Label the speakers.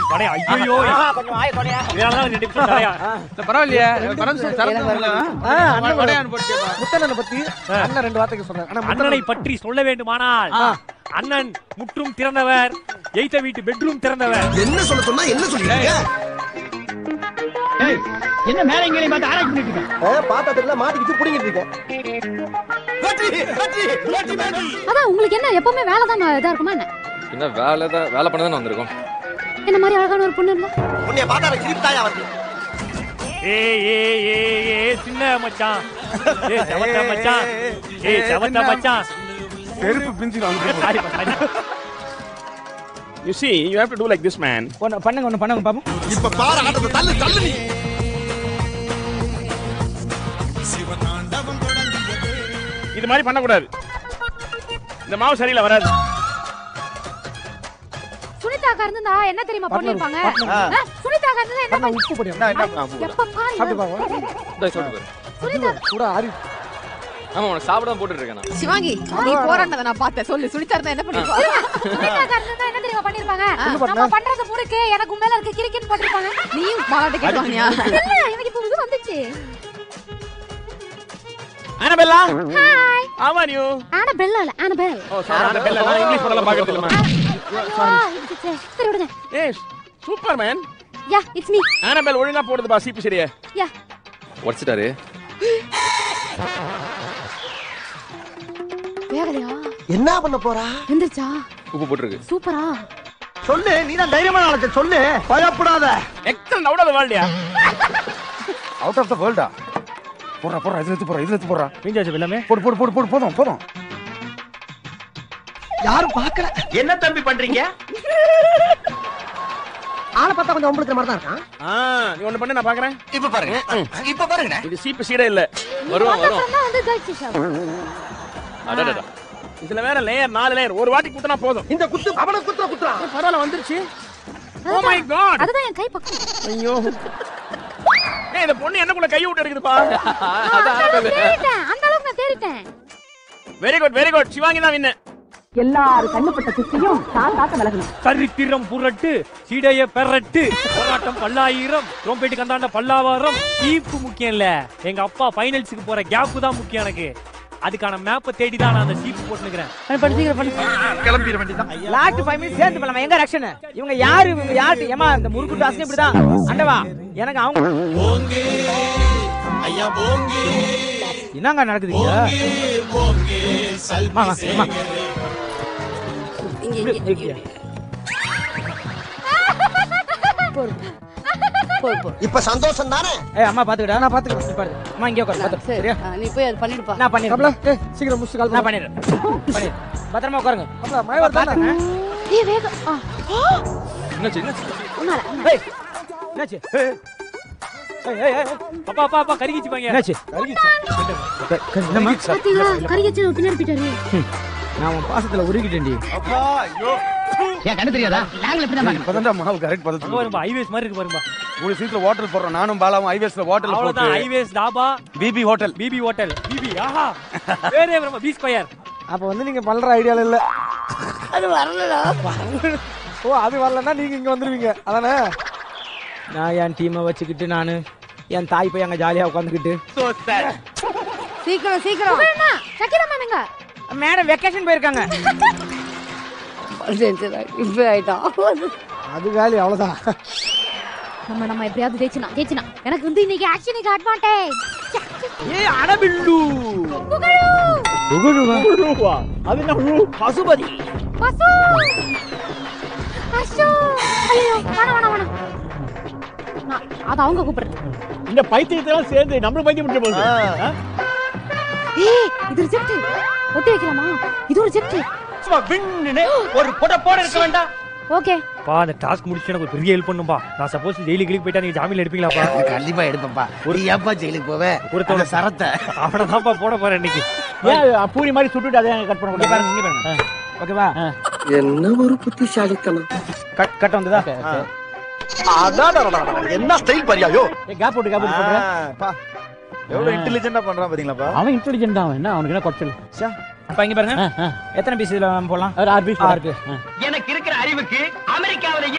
Speaker 1: வடையா ஐயோ
Speaker 2: கொஞ்சம் வாய தொலையா
Speaker 1: இதனாலதான் ரெண்டு நிமிஷம் தடையா
Speaker 3: இல்ல, பரவாயில்லையே பரவாயில்ல சார், சரத்து வரல.
Speaker 4: ஆ, அண்ணன்
Speaker 3: வடையை அனுப்பிச்சிட்டேப்பா.
Speaker 4: முத்தண்ணனை பத்தி அண்ணன் ரெண்டு வார்த்தைக்கு சொல்றேன் ஆனா முத்தண்ணன்
Speaker 1: அண்ணனை பற்றி சொல்ல வேண்டுமானால் அண்ணன் முற்றும் திறந்தவர் எய்த்த வீட்டு பெட்ரூம் திறந்தவர்
Speaker 5: என்ன சொல்ல சொன்னா என்ன சொல்றீங்க
Speaker 2: என்ன மேல இங்கே பார்த்து ஆராய்ச்சி பண்ணிட்டு இருக்க
Speaker 4: ஆ, பாத்திரத்துல மாட்டிக்கிட்டு புடிங்கிட்டு இருக்கேன்
Speaker 6: அதான் உங்களுக்கு என்ன எப்பவுமே வேலை தான் இதா இருக்குமா என்ன
Speaker 7: என்ன வேலை தான் வேலை பண்ண தான் வந்திருக்கோம்
Speaker 6: என்ன மாதிரி அழகான ஒரு பொண்ணு இருந்தா
Speaker 5: உன்னைய பார்த்தா சிரிப்பு தாயா வருது
Speaker 1: ஏ ஏ ஏ ஏ சின்ன மச்சான் ஏ செவத்த மச்சான் ஏ செவத்த மச்சான்
Speaker 3: செருப்பு பிஞ்சிரும்
Speaker 1: sorry sorry
Speaker 3: You see, you have to do like this, man.
Speaker 2: ஒன்னு பண்ணுங்க ஒன்னு பண்ணுங்க பாப்போம்
Speaker 5: இப்ப பாரு ஆட்டத்தை தள்ளு தள்ளு நீ
Speaker 3: இது மாதிரி பண்ணக்கூடாது இந்த மாவு சரியில்லை வராது
Speaker 6: சுனிதாக்கா இருந்தா என்ன தெரியுமா பண்ணிருப்பாங்க சுனிதாக்கா இருந்தா என்ன
Speaker 4: நான் உப்பு போடுறேன்
Speaker 6: பண்ணி- எப்ப பாரு
Speaker 4: சாப்பிட்டு பாருங்க
Speaker 7: இந்தா சொல்லிட்டு பாரு
Speaker 6: சுனிதா
Speaker 4: கூட ஆறி
Speaker 7: ஆமா உனக்கு சாப்பிட தான் போட்டுட்டு இருக்கேன் நான்
Speaker 8: சிவாங்கி நீ போராடினதை நான் பார்த்தேன் சொல்லு சுனிதா இருந்தா என்ன பண்ணிருப்பா
Speaker 6: சுனிதாக்கா இருந்தா என்ன தெரியுமா பண்ணிருப்பாங்க
Speaker 4: பண்ண?
Speaker 6: நம்ம பண்றது முறுக்கு எனக்கு உன் மேல இருக்க கிரிக்கெட் போட்டிருப்பாங்க
Speaker 8: நீயும் மாலாட்ட கேட்டுவானியா
Speaker 6: இல்ல எனக்கு இப்போ இது வந்துச்சு
Speaker 3: Annabella,
Speaker 6: hi
Speaker 3: how are you?
Speaker 6: Annabella இல்ல Annabelle
Speaker 3: Oh, sorry, Annabella, நான் இங்கிலீஷ் படம்லாம் பார்க்கறது இல்லைம்மா.
Speaker 6: சரி விடுங்க
Speaker 3: Yes, super, man.
Speaker 6: Yeah it's me
Speaker 3: Annabelle ஒழுங்கா போடுதுப்பா சீப்பு சரியா
Speaker 6: யா
Speaker 7: உடச்சிட்டாரு
Speaker 6: வேகலையா
Speaker 5: என்ன பண்ண போறா
Speaker 6: எந்திரிச்சா
Speaker 7: உப்பு போட்டுருக்கு
Speaker 6: சூப்பரா
Speaker 5: சொல்லு நீ தான் தைரியமான ஆளத்தை சொல்லு பயப்படாத
Speaker 3: எக்ஸலண்ட் அவுட் ஆஃப் வேர்ல்டியா
Speaker 4: அவுட் ஆஃப் த வேர்ல்டா போடுறா போடுறா இதுல எடுத்து போடுறா இதுல எடுத்து போடுறா
Speaker 1: பிஞ்சாச்சு எல்லாமே
Speaker 4: போடு போடு போடு போடு போதும் போதும்
Speaker 5: யாரும் பாக்கல என்ன தம்பி பண்றீங்க ஆளை பார்த்தா கொஞ்சம் ஒம்பளுக்கிற மாதிரி தான் இருக்கான்
Speaker 3: ஆ நீ ஒண்ணு பண்ணு நான் பாக்குறேன்
Speaker 5: இப்ப பாருங்க இப்ப பாருங்க
Speaker 3: இது சீப்பு சீடே இல்ல
Speaker 7: வருவோம் வரும்
Speaker 6: அப்புறம் தான் வந்து இதாச்சு சார்
Speaker 7: அடடா
Speaker 3: இதுல வேற லேயர் நாலு லேயர் ஒரு வாட்டி குத்துனா போதும்
Speaker 5: இந்த குத்து அவனை குத்துற குத்துறா
Speaker 3: பரவாயில்ல வந்துருச்சு ஓ மை காட்
Speaker 6: அதுதான் என் கை பக்கம்
Speaker 3: ஐயோ ஏய் இந்த பொண்ணு என்னக்குள்ள கை விட்டு எடுக்குதுப்பா
Speaker 6: அந்த அளவுக்கு தேறிட்டேன் அந்த அளவுக்கு நான் தேறிட்டேன்
Speaker 3: very good very good Sivaangi தான் வின்னு
Speaker 8: எல்லாரும் கண்ணுப்பட்ட குச்சியும் தான் தாக்க விலகணும்
Speaker 1: சரித்திரம் புரட்டு சீடைய பெறட்டு போராட்டம் பல்லாயிரம் ரோம்பேட்டு கந்தாண்ட பல்லாவாரம் தீப்பு முக்கியம் இல்ல எங்க அப்பா ஃபைனல்ஸுக்கு போற கேப் தான் முக்கியம் எனக்கு அதுக்கான மேப்பை தேடி தான் நான் அந்த சீப்பு போட்டுக்கிறேன்
Speaker 4: கிளம்பிட வேண்டியதான்
Speaker 2: லாஸ்ட் ஃபைவ் மினிட்ஸ் சேர்ந்து பண்ணலாம் எங்க ரக்ஷன் இவங்க யாரு இவங்க யாரு ஏமா இந்த முறுக்கு டாஸ்க்கு இப்படிதான் அண்டவா எனக்கு அவங்க என்னங்க நடக்குது இங்க அம்மா, அம்மா, அம்மா. இப்படி, இப்படி.
Speaker 5: இப்ப சந்தோஷம் தானே
Speaker 2: ஏய் அம்மா பாத்துக்கிட்டா நான் பாத்துக்கிறேன் பாரு அம்மா இங்கே உட்காரு பாத்து சரியா
Speaker 8: நீ போய் அது பண்ணிடுப்பா
Speaker 2: நான் பண்ணிடுறேன்
Speaker 4: கமலா ஏய் சீக்கிரம் முடிச்சு கால்
Speaker 2: நான் பண்ணிடுறேன் பண்ணிடுறேன் பத்திரமா உட்காருங்க
Speaker 4: கமலா மழை வருதானே
Speaker 2: பாத்துங்க
Speaker 6: ஏய் வேகம் ஆ
Speaker 7: என்னாச்சு என்னாச்சு
Speaker 6: உன்னால
Speaker 2: ஏய் என்னாச்சு ஏய் ஏய் ஏய், ஏய்
Speaker 1: அப்பா அப்பா அப்பா கருகிச்சு பாங்க
Speaker 2: என்னாச்சு என்னம்மா
Speaker 6: பாத்தீங்களா கறிகச்சி பின்னாடி போயிட்டாரு
Speaker 2: நான் உன் பாசத்துல உருகிட்டேன்டி
Speaker 8: ஏன் கண்ணு தெரியாதா நாங்களும் இப்படி
Speaker 4: இப்பதான்டா மாவு கரெக்ட்
Speaker 1: அங்க
Speaker 4: பதத்துல
Speaker 1: வரும்பா ஹைவேஸ் மாதிரி இருக்கு பாரும்பா
Speaker 4: மூணு சீட்ல ஹோட்டல் போடுறோம் நானும் பாலாவும் ஹைவேஸ்ல ஹோட்டல்
Speaker 1: அவ்வளவுதான்
Speaker 4: போட்டு
Speaker 1: ஹைவேஸ் டாபா
Speaker 4: பிபி ஹோட்டல்
Speaker 1: பிபி ஹோட்டல் பிபி ஆஹா வேறே பிரம்ம பி ஸ்கொயர்
Speaker 4: அப்ப வந்து நீங்க பண்ற ஐடியால இல்ல
Speaker 8: அது வரலடா
Speaker 4: ஓ அது வரலன்னா நீங்க இங்க வந்துருவீங்க அதானே
Speaker 2: நான் என் டீமை வச்சுக்கிட்டு நானு என் தாய் போய் அங்க ஜாலியா உட்காந்துக்கிட்டு
Speaker 8: சீக்கிரம் சீக்கிரம்
Speaker 6: என்ன சக்கிரா மேம் எங்க
Speaker 2: மேடம் வெக்கேஷன் போயிருக்காங்க
Speaker 8: இப்படி ஆயிட்டான்
Speaker 4: அது காலி அவ்வளவுதான்
Speaker 6: நம்ம நம்ம எப்படியாவது ஜெயிச்சினா ஜெயிச்சினா எனக்கு வந்து இன்னைக்கு ஆக்ஷனுக்கு அட்வான்டேஜ்
Speaker 2: ஏய் அடபில்லு
Speaker 3: அது என்ன
Speaker 2: பசுபதி
Speaker 6: பசு அஷோ ஐயோ வேணாம் வேணாம் வேணாம் நான் அது அவங்க கூப்பிடுறது
Speaker 3: இந்த பைத்தியத்தெல்லாம் சேர்ந்து நம்மளும் பைத்தியம் முடிச்ச போகுது
Speaker 6: ஏய் இது ரிஜெக்ட் ஒட்டி வைக்கலாமா இது ஒரு ரிஜெக்ட்
Speaker 2: ஒரு பொட போட இருக்க வேண்டாம்
Speaker 6: ஓகே
Speaker 1: பா அந்த டாஸ்க் முடிச்சு எனக்கு ஒரு பெரிய ஹெல்ப் பண்ணும்பா நான் சப்போஸ் ஜெயிலுக்கு கிளிக் போயிட்டா நீங்க ஜாமீன் எடுப்பீங்களாப்பா
Speaker 5: கண்டிப்பா எடுப்பேன்ப்பா ஒரு ஏப்பா ஜெயிலுக்கு போவே
Speaker 1: ஒருத்தவங்க
Speaker 5: சரத்தை
Speaker 1: அவனை தான்ப்பா போட போறேன் இன்னைக்கு
Speaker 2: ஏன் பூரி மாதிரி சுட்டுட்டு அதை கட் பண்ண முடியும் பாருங்க இங்க பாருங்க ஓகேவா
Speaker 5: என்ன ஒரு புத்திசாலித்தனம்
Speaker 2: கட் கட் வந்ததா
Speaker 5: அதான் என்ன ஸ்டைல் பாரியாயோ
Speaker 2: கேப் போட்டு கேப் போட்டு போடுறேன்
Speaker 4: எவ்வளவு இன்டெலிஜென்ட்டா பண்றான் பாத்தீங்களாப்பா
Speaker 2: அவன் இன்டெலிஜென்ட் அவன் என்ன அவனுக்கு என்ன குறைச்சல் அப்ப இங்க பாருங்க எத்தனை பீஸ் இதுல போடலாம்
Speaker 1: ஆறு பீஸ்
Speaker 2: ஆறு பீஸ்
Speaker 9: எனக்கு இருக்கிற அறிவுக்கு அமெரிக்காவில